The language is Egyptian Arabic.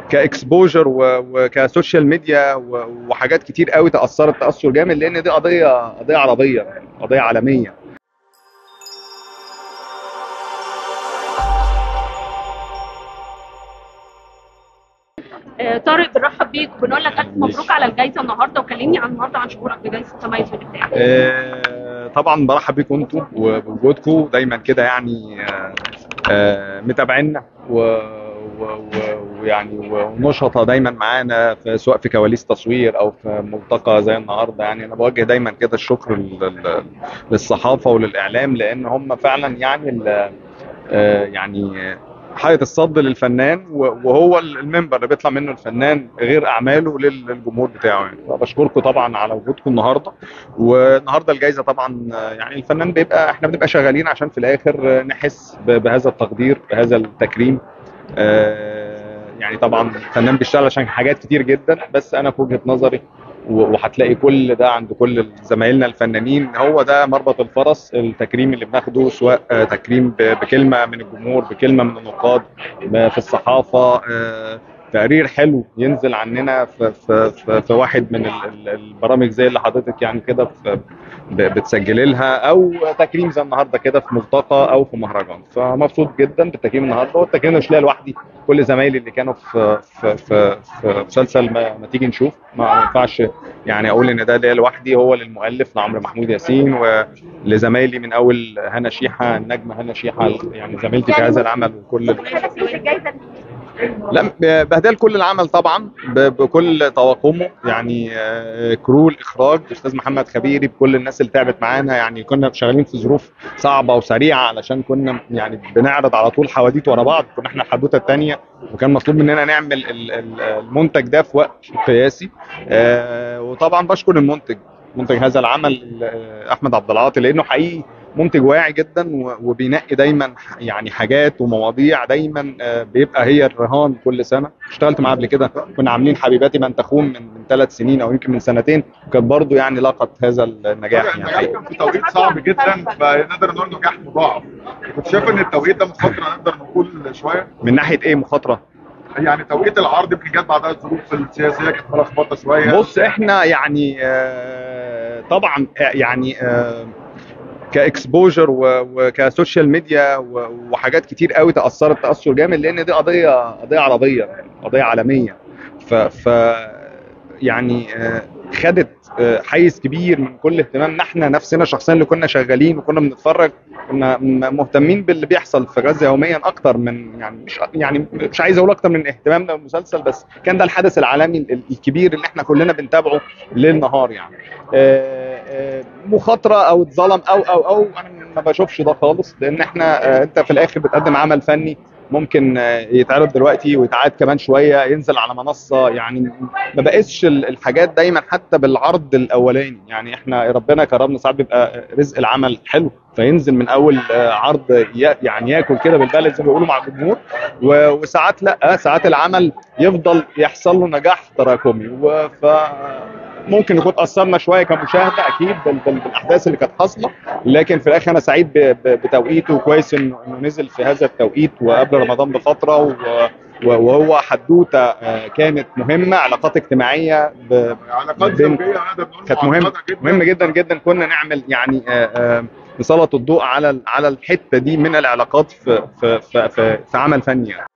كاكسبوجر وكسوشيال ميديا و- وحاجات كتير قوي تاثرت تاثر جامد لان دي قضيه قضيه عربيه قضيه عالميه آه، طارق بنرحب بيك وبنقول لك الف مبروك على الجائزه النهارده وكلمني عن النهارده عن شعورك بجائزه التميز والابداع آه، طبعا برحب بيكم انتوا وبوجودكم دايما كده يعني آه، آه، متابعينا و- و- و- ويعني ونشطة دايما معانا في سواء في كواليس تصوير او في ملتقى زي النهارده يعني انا بوجه دايما كده الشكر لل- لل- للصحافه وللاعلام لان هم فعلا يعني ال- آه، يعني حائط الصد للفنان و- وهو المنبر اللي بيطلع منه الفنان غير اعماله لل- للجمهور بتاعه يعني فبشكركم طبعا على وجودكم النهارده والنهارده الجائزه طبعا آه، يعني الفنان بيبقى احنا بنبقى شغالين عشان في الاخر آه، نحس ب- بهذا التقدير بهذا التكريم آه، يعني طبعا الفنان بيشتغل عشان حاجات كتير جدا بس انا في وجهه نظري و- وهتلاقي كل ده عند كل زمايلنا الفنانين هو ده مربط الفرس التكريم اللي بناخده سواء آه، تكريم ب- بكلمه من الجمهور بكلمه من النقاد ب- في الصحافه آه، تقرير حلو ينزل عننا في في في, في واحد من ال- ال- البرامج زي اللي حضرتك يعني كده في- ب- بتسجلي لها او تكريم زي النهارده كده في ملتقى او في مهرجان فمبسوط جدا بالتكريم النهارده والتكريم ده مش ليا لوحدي كل زمايلي اللي كانوا في في في, في مسلسل ما, ما تيجي نشوف ما ينفعش يعني اقول ان ده ليا لوحدي هو للمؤلف لعمرو محمود ياسين ولزمايلي من اول هنا شيحه النجمه هنا شيحه يعني زميلتي في هذا العمل وكل الجائزه لا بهدال كل العمل طبعا ب- بكل طواقمه يعني آه، كرو الاخراج استاذ محمد خبيري بكل الناس اللي تعبت معانا يعني كنا شغالين في ظروف صعبه وسريعه علشان كنا يعني بنعرض على طول حواديت ورا بعض كنا احنا الحدوته الثانيه وكان مطلوب مننا نعمل ال- ال- المنتج ده في وقت قياسي آه، وطبعا بشكر المنتج منتج هذا العمل آه، احمد عبد العاطي لانه حقيقي منتج واعي جدا و- وبينقي دايما ح- يعني حاجات ومواضيع دايما آه، بيبقى هي الرهان كل سنه اشتغلت معاه قبل كده كنا عاملين حبيباتي من تخون من من ثلاث سنين او يمكن من سنتين وكانت برضو يعني لاقت هذا النجاح يعني النجاح كان في توقيت صعب جدا فنقدر نقول نجاح مضاعف كنت شايف ان التوقيت ده مخاطره نقدر نقول شويه من ناحيه ايه مخاطره يعني توقيت العرض يمكن جت بعدها الظروف السياسيه كانت فيها لخبطه شويه بص احنا يعني آه، طبعا آه، يعني آه، كاكسبوجر و- وكسوشيال ميديا و- وحاجات كتير قوي تاثرت تاثر جامد لان دي قضيه قضيه عربيه قضيه عالميه ف, ف يعني آه، خدت آه، حيز كبير من كل اهتمامنا احنا نفسنا شخصيا اللي كنا شغالين وكنا بنتفرج كنا م- مهتمين باللي بيحصل في غزه يوميا اكتر من يعني مش يعني مش عايز اقول اكتر من اهتمامنا بالمسلسل بس كان ده الحدث العالمي ال- الكبير اللي احنا كلنا بنتابعه ليل نهار يعني آه، آه، مخاطره او اتظلم او او او انا ما بشوفش ده خالص لان احنا آه، انت في الاخر بتقدم عمل فني ممكن آه، يتعرض دلوقتي ويتعاد كمان شويه ينزل على منصه يعني ما بقيسش ال- الحاجات دايما حتى بالعرض الاولاني يعني احنا ربنا كرمنا ساعات بيبقى رزق العمل حلو فينزل من اول آه، عرض ي- يعني ياكل كده بالبلد زي ما بيقولوا مع الجمهور و- وساعات لا ساعات العمل يفضل يحصل له نجاح تراكمي و- ف ممكن نكون اثرنا شويه كمشاهده اكيد بال- بال- بالاحداث اللي كانت حاصله لكن في الاخر انا سعيد ب- ب- بتوقيته كويس انه إنه نزل في هذا التوقيت وقبل رمضان بفتره و- و- وهو حدوته آه، كانت مهمه علاقات اجتماعيه ب- علاقات بين- زوجيه نقدر نقول كانت مهمه معقدة جدا مهم جدا جدا كنا نعمل يعني آه، آه، نسلط الضوء على على الحته دي من العلاقات في في في, في, في عمل فني يعني.